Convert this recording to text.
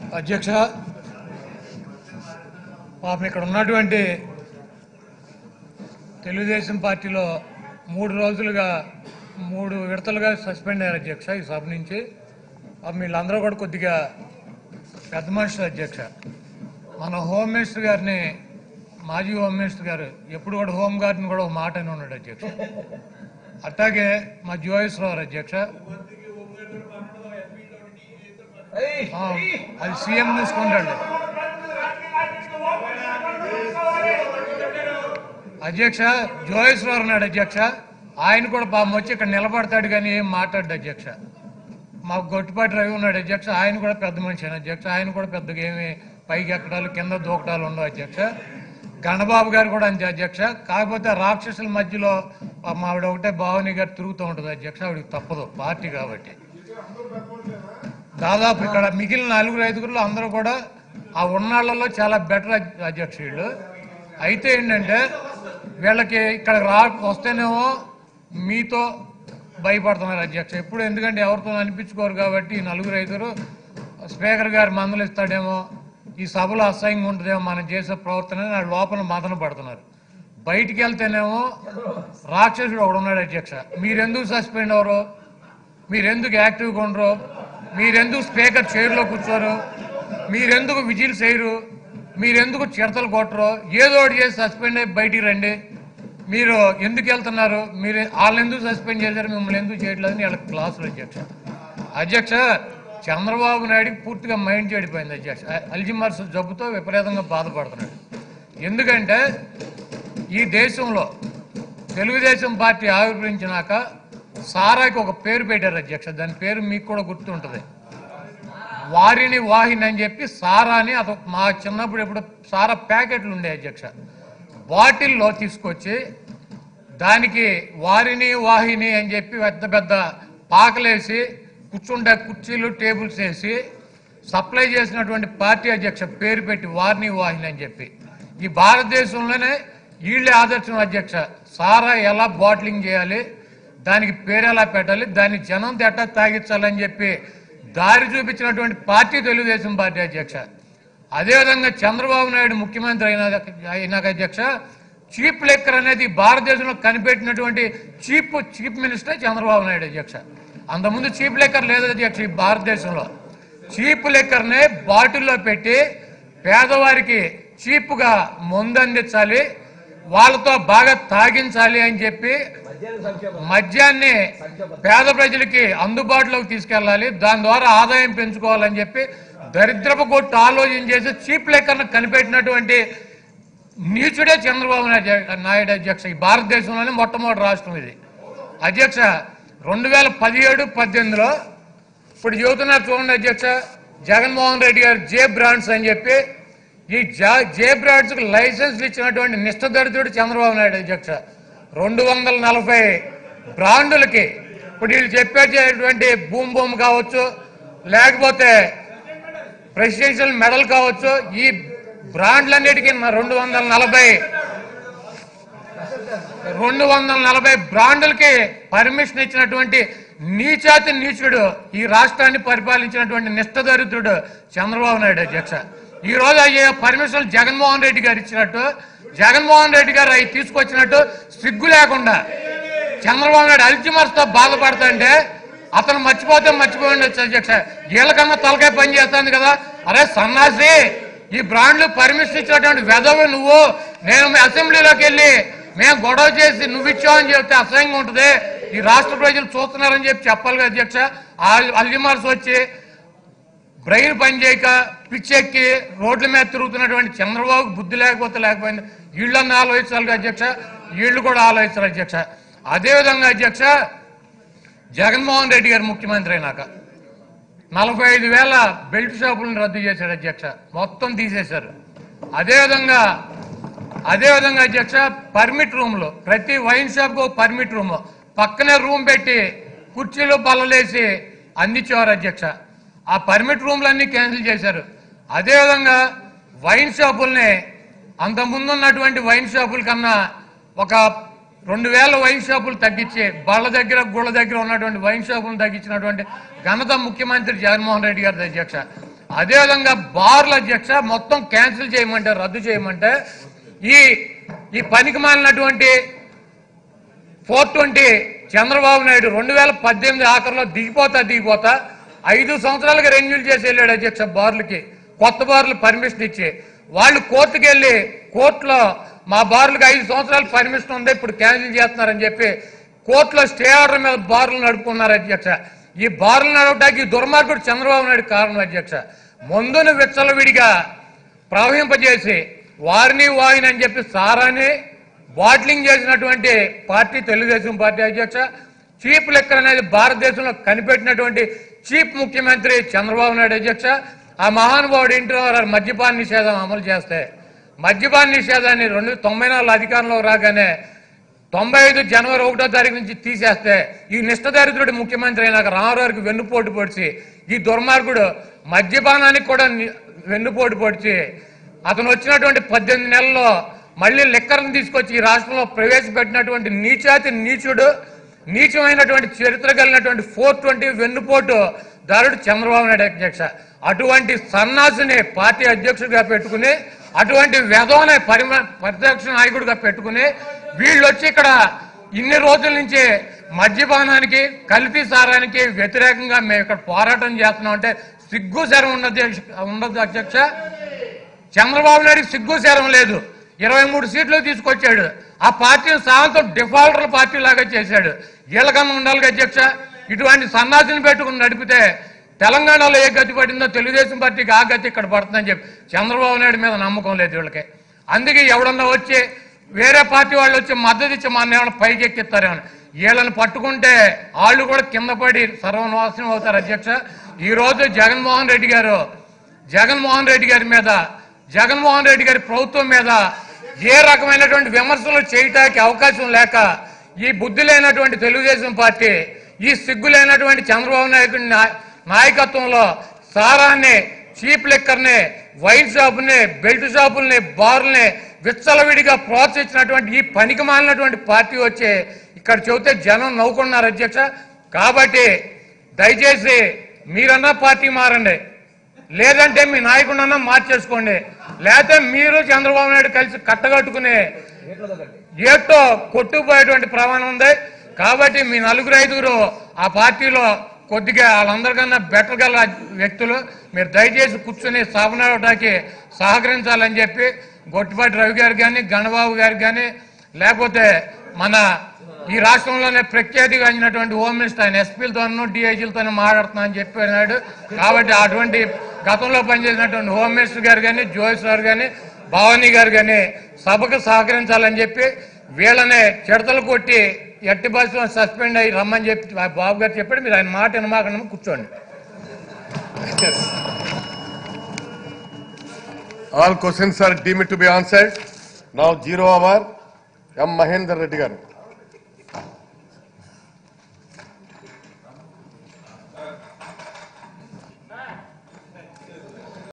అధ్యక్ష పాపం ఇక్కడ ఉన్నటువంటి తెలుగుదేశం పార్టీలో మూడు రోజులుగా మూడు విడతలుగా సస్పెండ్ అయ్యారు అధ్యక్ష ఈ సభ నుంచి పాపం వీళ్ళందరూ కూడా కొద్దిగా పెద్ద మనుషులు అధ్యక్ష మన హోమ్ మినిస్టర్ గారిని మాజీ హోమ్ మినిస్టర్ గారు ఎప్పుడు కూడా హోమ్ గార్డ్ని కూడా ఒక మాట అని ఉన్నాడు అధ్యక్ష అట్లాగే మా జోయేశ్వరరావు అధ్యక్ష ఆ, అది సీఎం చూసుకుంటాడు అధ్యక్ష జోయేశ్వరరావు ఉన్నాడు అధ్యక్ష ఆయన కూడా పాపం వచ్చి ఇక్కడ నిలబడతాడు కానీ ఏం మాట్లాడు అధ్యక్ష మా గొట్టిపాటి రవి ఉన్నాడు అధ్యక్ష ఆయన కూడా పెద్ద మనిషి అయిన అధ్యక్ష ఆయన కూడా పెద్దగా ఏమి పైకి ఎక్కడాలు కింద దూకటాలు ఉండవు అధ్యక్ష గణబాబు గారు కూడా అంతే అధ్యక్ష కాకపోతే రాక్షసుల మధ్యలో పాపం ఆవిడ ఒకటే భావని గారు తిరుగుతూ ఉంటుంది అధ్యక్ష ఆవిడకి తప్పదు పార్టీ కాబట్టి దాదాపు ఇక్కడ మిగిలిన నలుగురు ఐదుగురులో అందరూ కూడా ఆ ఉన్నాళ్లలో చాలా బెటర్ అధ్యక్ష వీళ్ళు అయితే ఏంటంటే వీళ్ళకి ఇక్కడ రా వస్తేనేమో మీతో భయపడుతున్నారు అధ్యక్ష ఎప్పుడు ఎందుకంటే ఎవరితో అనిపించుకోరు కాబట్టి ఈ నలుగురు ఐదుగురు స్పీకర్ గారు మందలు ఇస్తాడేమో ఈ సభలో అసహ్యంగా ఉంటుందేమో మనం చేసే ప్రవర్తన అని వాళ్ళు లోపల మదన పడుతున్నారు బయటికి వెళ్తేనేమో రాక్షసుడు ఒకడు ఉన్నాడు అధ్యక్ష మీరెందుకు సస్పెండ్ అవరు మీరెందుకు యాక్టివ్గా ఉండరు మీరెందుకు స్పీకర్ చైర్లో కూర్చోరు మీరెందుకు విజిల్ చేయరు మీరెందుకు చిడతలు కొట్టరు ఏదో ఒకటి చేసి సస్పెండ్ అయ్యి బయటికి రండి మీరు ఎందుకు వెళ్తున్నారు మీరు వాళ్ళని ఎందుకు సస్పెండ్ చేశారు మిమ్మల్ని ఎందుకు చేయట్లేదని వీళ్ళకి క్లాసులు అధ్యక్ష అధ్యక్ష చంద్రబాబు నాయుడికి పూర్తిగా మైండ్ చెడిపోయింది అధ్యక్ష అల్జిమర్స్ జబ్బుతో విపరీతంగా బాధపడుతున్నాడు ఎందుకంటే ఈ దేశంలో తెలుగుదేశం పార్టీ ఆవిర్భవించినాక సారాకి ఒక పేరు పెట్టారు అధ్యక్ష దాని పేరు మీకు కూడా గుర్తుంటుంది వారిని వాహిని అని చెప్పి సారాని అత మా చిన్నప్పుడు ఎప్పుడు సారా ప్యాకెట్లు ఉండే అధ్యక్ష బాటిల్లో తీసుకొచ్చి దానికి వారిని వాహిని అని చెప్పి పెద్ద పెద్ద పాకలేసి కూర్చుండే కుర్చీలు టేబుల్స్ వేసి సప్లై చేసినటువంటి పార్టీ అధ్యక్ష పేరు పెట్టి వారిని వాహిని అని చెప్పి ఈ భారతదేశంలోనే వీళ్ళే ఆదర్శం అధ్యక్ష సారా ఎలా బాటిలింగ్ చేయాలి దానికి పేరు ఎలా పెట్టాలి దాన్ని జనం ఎట్టా తాగించాలని చెప్పి దారి చూపించినటువంటి పార్టీ తెలుగుదేశం పార్టీ అధ్యక్ష అదేవిధంగా చంద్రబాబు నాయుడు ముఖ్యమంత్రి అయిన అయినాక అధ్యక్ష చీప్ లెక్కర్ అనేది భారతదేశంలో కనిపెట్టినటువంటి cheap chief minister Chandrababu Naidu అధ్యక్ష అంతకుముందు చీప్ లెక్కర్ లేదు అధ్యక్ష ఈ భారతదేశంలో చీప్ లెక్కర్ని బాటిల్లో పెట్టి పేదవారికి చీప్గా మందు అందించాలి వాళ్ళతో బాగా తాగించాలి అని చెప్పి మద్యాన్ని పేద ప్రజలకి అందుబాటులోకి తీసుకెళ్ళాలి దాని ద్వారా ఆదాయం పెంచుకోవాలని చెప్పి దరిద్రపు కొట్టు ఆలోచన చేసి చీప్ లెక్కను కనిపెట్టినటువంటి నీచుడే చంద్రబాబు నాయుడు నాయుడు అధ్యక్ష ఈ భారతదేశంలోనే మొట్టమొదటి రాష్ట్రం ఇది అధ్యక్ష రెండు వేల పదిహేడు పద్దెనిమిదిలో ఇప్పుడు చెబుతున్నారు చూడండి అధ్యక్ష జగన్మోహన్ రెడ్డి గారు జే బ్రాండ్స్ అని చెప్పి ఈ జా- జే బ్రాండ్స్ కు లైసెన్స్ ఇచ్చినటువంటి నిష్ఠదరిద్రుడు చంద్రబాబు నాయుడు అధ్యక్ష రెండు వందల నలభై బ్రాండులకి ఇప్పుడు వీళ్ళు చెప్పేటటువంటి భూమ్ భూమ్ కావచ్చు లేకపోతే ప్రెసిడెన్షియల్ మెడల్ కావచ్చు ఈ బ్రాండ్లన్నిటికీ రెండు వందల నలభై రెండు వందల నలభై బ్రాండ్లకి పర్మిషన్ ఇచ్చినటువంటి నీచాతి నీచుడు ఈ రాష్ట్రాన్ని పరిపాలించినటువంటి నిష్ఠదరిద్రుడు చంద్రబాబు నాయుడు అధ్యక్ష ఈ రోజు అయ్యే పర్మిషన్ జగన్మోహన్ రెడ్డి గారు ఇచ్చినట్టు జగన్మోహన్ రెడ్డి గారు అవి తీసుకొచ్చినట్టు సిగ్గు లేకుండా చంద్రబాబు నాయుడు అల్జిమర్స్ తో బాధపడుతుంటే అతను మర్చిపోతే మర్చిపోయింది అధ్యక్ష వీళ్ళకన్నా తలకాయ పని చేస్తుంది కదా అరే సన్నాసి ఈ బ్రాండ్లు పర్మిషన్ ఇచ్చినటువంటి వెధవి నువ్వు నేను మీ అసెంబ్లీలోకి వెళ్ళి మేము గొడవ చేసి నువ్వు ఇచ్చావు అని చెప్తే అసహ్యంగా ఉంటుంది ఈ రాష్ట్ర ప్రజలు చూస్తున్నారని చెప్పి చెప్పాలి కదా అధ్యక్ష ఆ- అల్జిమర్స్ వచ్చి బ్రెయిన్ పని చేయక పిచ్చెక్కి రోడ్ల మీద తిరుగుతున్నటువంటి చంద్రబాబు బుద్ధి లేకపోతే లేకపోయింది వీళ్ళని ఆలోచించాలి కదా అధ్యక్ష వీళ్ళు కూడా ఆలోచించాలి అధ్యక్ష అదేవిధంగా అధ్యక్ష జగన్మోహన్ రెడ్డి గారు ముఖ్యమంత్రి అయినాక నలభై ఐదు వేల బెల్ట్ షాపులను రద్దు చేశాడు అధ్యక్ష మొత్తం తీసేశారు అదేవిధంగా అదేవిధంగా అధ్యక్ష పర్మిట్ రూమ్లు ప్రతి వైన్ షాప్కు ఒక పర్మిట్ రూమ్ పక్కనే రూమ్ పెట్టి కుర్చీలు బల్లలేసి అందించేవారు అధ్యక్ష ఆ పర్మిట్ రూమ్లన్నీ క్యాన్సిల్ చేశారు అదేవిధంగా వైన్ షాపుల్ని అంతకుముందు ఉన్నటువంటి వైన్ షాపుల కన్నా ఒక రెండు వేల వైన్ షాపులు తగ్గించి బళ్ళ దగ్గర గుళ్ళ దగ్గర ఉన్నటువంటి వైన్ షాపులను తగ్గించినటువంటి ఘనత ముఖ్యమంత్రి జగన్మోహన్ రెడ్డి గారి అధ్యక్ష అదేవిధంగా బార్ల అధ్యక్ష మొత్తం క్యాన్సిల్ చేయమంటే రద్దు చేయమంటే ఈ ఈ పనికి మాలినటువంటి ఫోర్ ట్వంటీ చంద్రబాబు నాయుడు రెండు వేల పద్దెనిమిది ఆఖరిలో దిగిపోతా దిగిపోతా ఐదు సంవత్సరాలుగా రెన్యూల్ చేసి వెళ్ళాడు అధ్యక్ష బార్లకి కొత్త బార్లు పర్మిషన్ ఇచ్చి వాళ్ళు కోర్టుకి వెళ్ళి కోర్టులో మా బార్లకు ఐదు సంవత్సరాలు పర్మిషన్ ఉంది ఇప్పుడు క్యాన్సిల్ చేస్తున్నారని చెప్పి కోర్టులో స్టే ఆర్డర్ మీద బార్లు నడుపుకున్నారు అధ్యక్ష ఈ బార్లు నడవడానికి ఈ దుర్మార్గుడు చంద్రబాబు నాయుడు కారణం అధ్యక్ష ముందును విచ్చలవిడిగా ప్రవహింపజేసి వారిని వాయిని అని చెప్పి సారాన్ని బాట్లింగ్ చేసినటువంటి పార్టీ తెలుగుదేశం పార్టీ అధ్యక్ష చీప్ లెక్కర్ అనేది భారతదేశంలో కనిపెట్టినటువంటి చీఫ్ ముఖ్యమంత్రి చంద్రబాబు నాయుడు అధ్యక్ష ఆ మహానుభావుడు ఇంటి మద్యపాన నిషేధం అమలు చేస్తే మద్యపాన నిషేధాన్ని రెండు తొంభై నాలుగు అధికారంలో రాగానే తొంభై ఐదు జనవరి ఒకటో తారీఖు నుంచి తీసేస్తే ఈ నిష్టదరిద్రుడి ముఖ్యమంత్రి అయినాక రామారావుకి వెన్నుపోటు పొడిచి ఈ దుర్మార్గుడు మద్యపానానికి కూడా ని- వెన్నుపోటు పొడిచి అతను వచ్చినటువంటి పద్దెనిమిది నెలల్లో మళ్ళీ లెక్కలను తీసుకొచ్చి ఈ రాష్ట్రంలో ప్రవేశపెట్టినటువంటి నీచాతి నీచుడు నీచమైనటువంటి చరిత్ర కలిగినటువంటి ఫోర్ ట్వంటీ వెన్నుపోటు దారుడు చంద్రబాబు నాయుడు అధ్యక్ష అటువంటి సన్నాసిని పార్టీ అధ్యక్షుడిగా పెట్టుకుని అటువంటి వెధవనే పరిమ ప్రత్యక్ష నాయకుడిగా పెట్టుకుని వీళ్ళు వచ్చి ఇక్కడ ఇన్ని రోజుల నుంచి మద్యపానానికి కల్తీ సారానికి వ్యతిరేకంగా మేము ఇక్కడ పోరాటం చేస్తున్నాం అంటే సిగ్గు శరం ఉన్నది ఉండదు అధ్యక్ష చంద్రబాబు నాయుడికి సిగ్గు శరం లేదు ఇరవై మూడు సీట్లు తీసుకొచ్చాడు ఆ పార్టీని సాయంత్రం డిఫాల్టర్ల పార్టీ లాగా చేశాడు వీళ్ళకన్నా ఉండాలి కదా అధ్యక్ష ఇటువంటి సన్నాసిని పెట్టుకుని నడిపితే తెలంగాణలో ఏ గతి పడిందో తెలుగుదేశం పార్టీకి ఆ గతి ఇక్కడ పడుతుందని చెప్పి చంద్రబాబు నాయుడు మీద నమ్మకం లేదు వీళ్ళకి అందుకే ఎవడన్నా వచ్చి వేరే పార్టీ వాళ్ళు వచ్చి మద్దతు ఇచ్చి మన ఏమైనా పైకి ఎక్కిస్తారేమో వీళ్ళని పట్టుకుంటే వాళ్ళు కూడా కింద పడి సర్వనాశనం అవుతారు అధ్యక్ష ఈ రోజు జగన్మోహన్ రెడ్డి గారు జగన్మోహన్ రెడ్డి గారి మీద జగన్మోహన్ రెడ్డి గారి ప్రభుత్వం మీద ఏ రకమైనటువంటి విమర్శలు చేయటానికి అవకాశం లేక ఈ బుద్ధి లేనటువంటి తెలుగుదేశం పార్టీ ఈ సిగ్గు లేనటువంటి చంద్రబాబు నాయుడు నా- నాయకత్వంలో సారాన్ని చీప్ లిక్కర్ని వైన్ షాపుల్ని బెల్ట్ షాపుల్ని బార్ల్ని విచ్చలవిడిగా ప్రోత్సహించినటువంటి ఈ పనికి మాలినటువంటి పార్టీ వచ్చి ఇక్కడ చెబితే జనం నవ్వుకున్నారు అధ్యక్ష కాబట్టి దయచేసి మీరన్నా పార్టీ మారండి లేదంటే మీ నాయకుడన్నా మార్చేసుకోండి లేకపోతే మీరు చంద్రబాబు నాయుడు కలిసి కట్టగట్టుకుని ఏటో కొట్టుకుపోయేటువంటి ప్రమాణం ఉంది కాబట్టి మీ నలుగురు ఐదుగురు ఆ పార్టీలో కొద్దిగా వాళ్ళందరికన్నా బెటర్ గల వ్యక్తులు మీరు దయచేసి కూర్చుని సభనడానికి సహకరించాలని చెప్పి గొట్టిపాటి రవి గారు కానీ గణబాబు గారు కానీ లేకపోతే మన ఈ రాష్ట్రంలోనే ప్రఖ్యాతిగాంచినటువంటి హోమ్ మినిస్టర్ ఆయన ఎస్పీలతోనూ డిఐజీలతోనూ మాట్లాడుతున్నా అని చెప్పినాడు కాబట్టి అటువంటి గతంలో పనిచేసినటువంటి హోమ్ మినిస్టర్ గారు కానీ జోయిస్ గారు కానీ భవానీ గారు కానీ సభకు సహకరించాలని చెప్పి వీళ్ళని చిడతలు కొట్టి ఎట్టి బస్సులో సస్పెండ్ అయ్యి రమ్మని చెప్పి ఆ బాబు గారు చెప్పాడు మీరు ఆయన మాట వినమాకుండా కూర్చోండి All questions are deemed to be answered. Now zero hour. M. Mahendra Reddy garu.